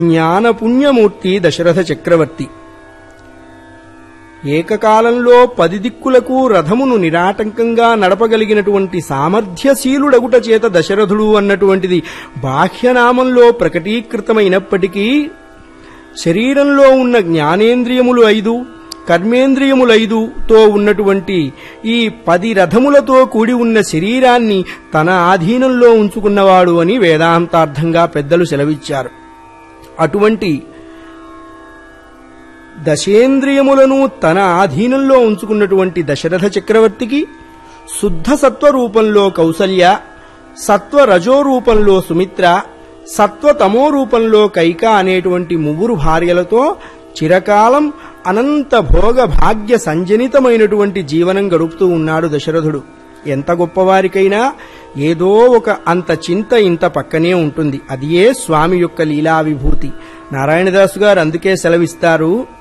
జ్ఞానపుణ్యమూర్తి దశరథ చక్రవర్తి ఏకకాలంలో పది దిక్కులకు రథమును నిరాటంకంగా నడపగలిగినటువంటి సామర్థ్యశీలుడగుట చేత దశరథుడు అన్నటువంటిది బాహ్యనామంలో ప్రకటీకృతమైనప్పటికీ శరీరంలో ఉన్న జ్ఞానేంద్రియములు ఐదు కర్మేంద్రియములైదుతో ఉన్నటువంటి ఈ పది రథములతో కూడి ఉన్న శరీరాన్ని తన ఆధీనంలో ఉంచుకున్నవాడు అని వేదాంతార్థంగా పెద్దలు సెలవిచ్చారు అటువంటి దశేంద్రియములను తన ఆధీనంలో ఉంచుకున్నటువంటి దశరథ చక్రవర్తికి శుద్ధ సత్వ రూపంలో కౌసల్య సత్వ రజో రూపంలో సుమిత్ర సత్వ తమో రూపంలో కైక అనేటువంటి ముగ్గురు భార్యలతో చిరకాలం అనంత భోగ భాగ్య సంజనితమైనటువంటి జీవనం గడుపుతూ ఉన్నాడు దశరథుడు ఎంత గొప్పవారికైనా ఏదో ఒక అంత చింత ఇంత పక్కనే ఉంటుంది అదియే స్వామి యొక్క లీలా విభూతి నారాయణదాసు గారు అందుకే సెలవిస్తారు